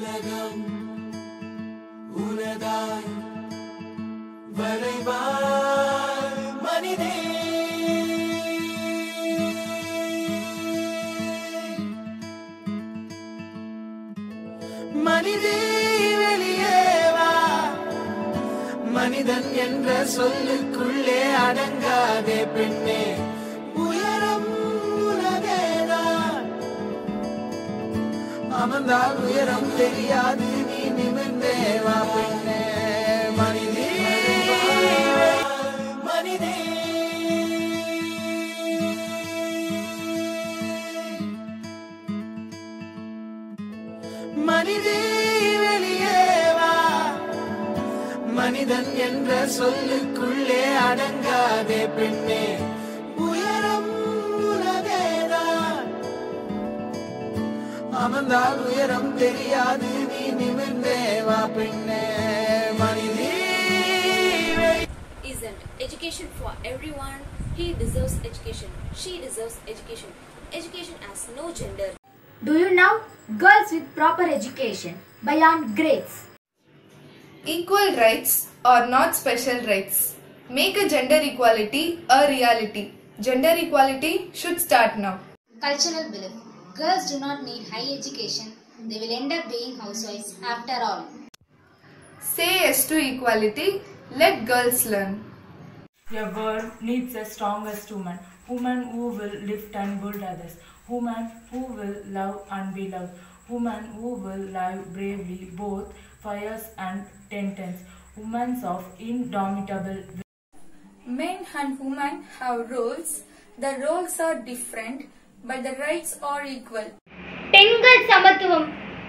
உலகம் உனதாய் வரைவாய் மனிதே மனிதே வெளியே வா மனிதன் என்ற சொல்லுக்குள்ளே அடங்காதே பெண்ணே உயரம் உலகேதான் அமர்ந்தால் உயரம் தெரியாது நீ நிமிர்ந்தே வா பெண்ணே மனிதே மனிதே மனிதே வெளியே வா மனிதன் என்ற சொல்லுக்குள்ளே அடங்காதே பெண்ணே உயரம் உலகேதான் அமர்ந்தால் உயரம் தெரியாது நீ நிமிர்ந்தே வா பெண்ணே மனிதே வெளி- isn't education for everyone. He deserves education. She deserves education. Education has no gender. Do you know Girls with Proper Education by Ann Grace? Equal rights are not special rights. Make a gender equality a reality. Gender equality should start now. Cultural belief. Girls do not need high education. They will end up being housewives after all. Say yes to equality. Let girls learn. A world needs the strongest woman, woman who will lift and build others, woman who will love and be loved, woman who will live bravely both fires and temptations, women of indomitable Men and women have roles. The roles are different, but the rights are equal. பெண்கள் சமத்துவம்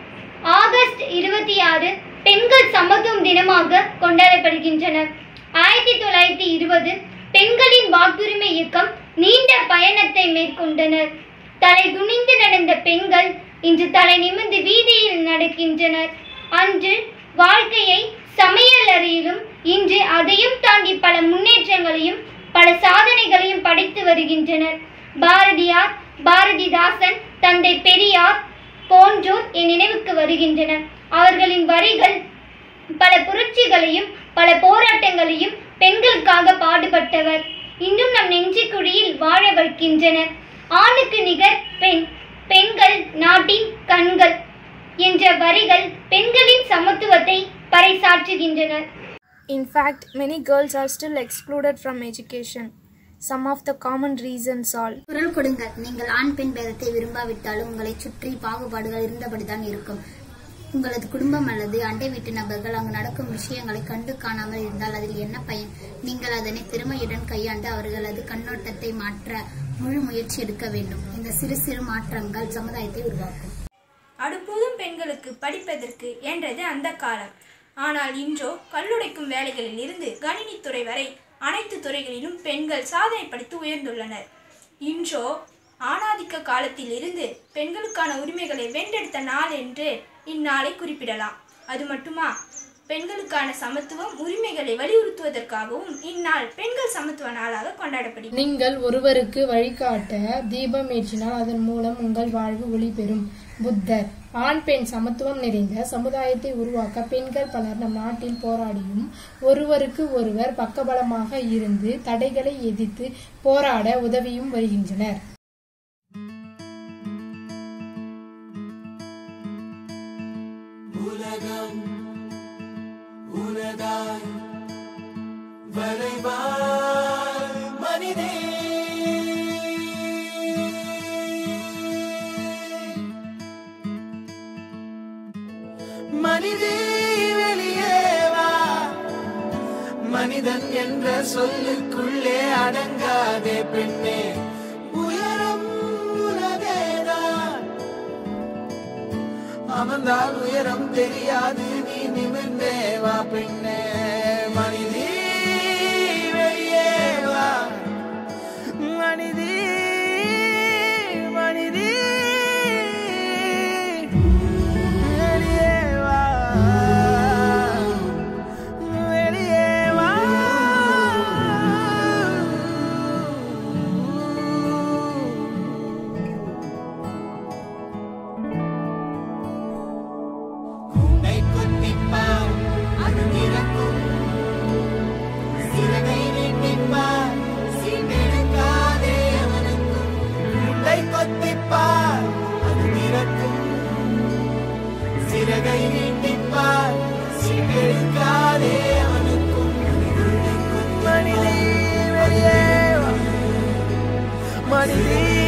August இருபத்தி ஆறு பெண்கள் சமத்துவம் தினமாக கொண்டாடப்படுகின்றன ஆயிரத்தி தொள்ளாயிரத்தி இருபது பெண்களின் வாக்குரிமை இயக்கம் நீண்ட பயணத்தை மேற்கொண்டனர் தலை குனிந்து நடந்த பெண்கள் இன்று தலை நிமிர்ந்து வீதியில் நடக்கின்றனர் அன்று வாழ்க்கையை சமையல் அறையிலும் இன்று அதையும் தாண்டி பல முன்னேற்றங்களையும் பல சாதனைகளையும் படைத்து வருகின்றனர் பாரதியார் பாரதிதாசன் தந்தை பெரியார் போன்றோர் என் நினைவுக்கு வருகின்றனர் அவர்களின் வரிகள் பல புரட்சிகளையும் பல போராட்டங்களையும் பெண்களுக்காக பாடுபட்டவர் இன்னும் நம் நெஞ்சுக்குழியில் வாழ வைக்கின்றனர் ஆணுக்கு நிகர் பெண் பெண்கள் நாட்டின் கண்கள் என்ற வரிகள் பெண்களின் சமத்துவத்தை பறைசாற்றுகின்றன In fact, many girls are still excluded from education. Some of the common reasons are குரல் கொடுங்கள் நீங்கள் ஆண் பெண் பேதத்தை விரும்பாவிட்டாலும் உங்களை சுற்றி பாகுபாடுகள் இருந்தபடிதான் இருக்கும் உங்களது குடும்பம் அல்லது அண்டை வீட்டு நபர்கள் அங்கு நடக்கும் விஷயங்களை கண்டு காணாமல் இருந்தால் அதில் என்ன பயன் நீங்கள் அதனை திறமையுடன் கையாண்டு அவர்களது கண்ணோட்டத்தை மாற்ற முழு முயற்சி எடுக்க வேண்டும் இந்த சிறு சிறு மாற்றங்கள் சமுதாயத்தை உருவாக்கும் அடுப்போதும் பெண்களுக்கு படிப்பதற்கு என்றது அந்த காலம் ஆனால் இன்றோ கல்லுடைக்கும் வேலைகளில் இருந்து கணினித்துறை வரை அனைத்து துறைகளிலும் பெண்கள் சாதனை படைத்து உயர்ந்துள்ளனர் இன்றோ ஆணாதிக்க காலத்தில் இருந்து பெண்களுக்கான உரிமைகளை வென்றெடுத்த நாள் என்று இந்நாளை குறிப்பிடலாம் அது மட்டுமா பெண்களுக்கான சமத்துவம் உரிமைகளை வலியுறுத்துவதற்காகவும் இந்நாள் பெண்கள் சமத்துவ நாளாக கொண்டாடப்படுகிறது நீங்கள் ஒருவருக்கு வழிகாட்ட தீபம் ஏற்றினால் அதன் மூலம் உங்கள் வாழ்வு ஒளி பெறும் புத்தர் ஆண் பெண் சமத்துவம் நிறைந்த சமுதாயத்தை உருவாக்க பெண்கள் பலர் நம் நாட்டில் போராடியும் ஒருவருக்கு ஒருவர் பக்கபலமாக இருந்து தடைகளை எதிர்த்து போராட உதவியும் வருகின்றனர் உலகம் உனதாய் வரைவாய் மனிதே மனிதே வெளியே வா மனிதன் என்ற சொல்லுக்குள்ளே அடங்காதே பெண்ணே உயரம் உலகேதான் அமர்ந்தால் உயரம் தெரியாது நீ நிமிர்ந்தே வா பெண்ணே மனிதே வெளியே வா மனிதே மனிதே வெளியே வா வெளியே வா மனிதே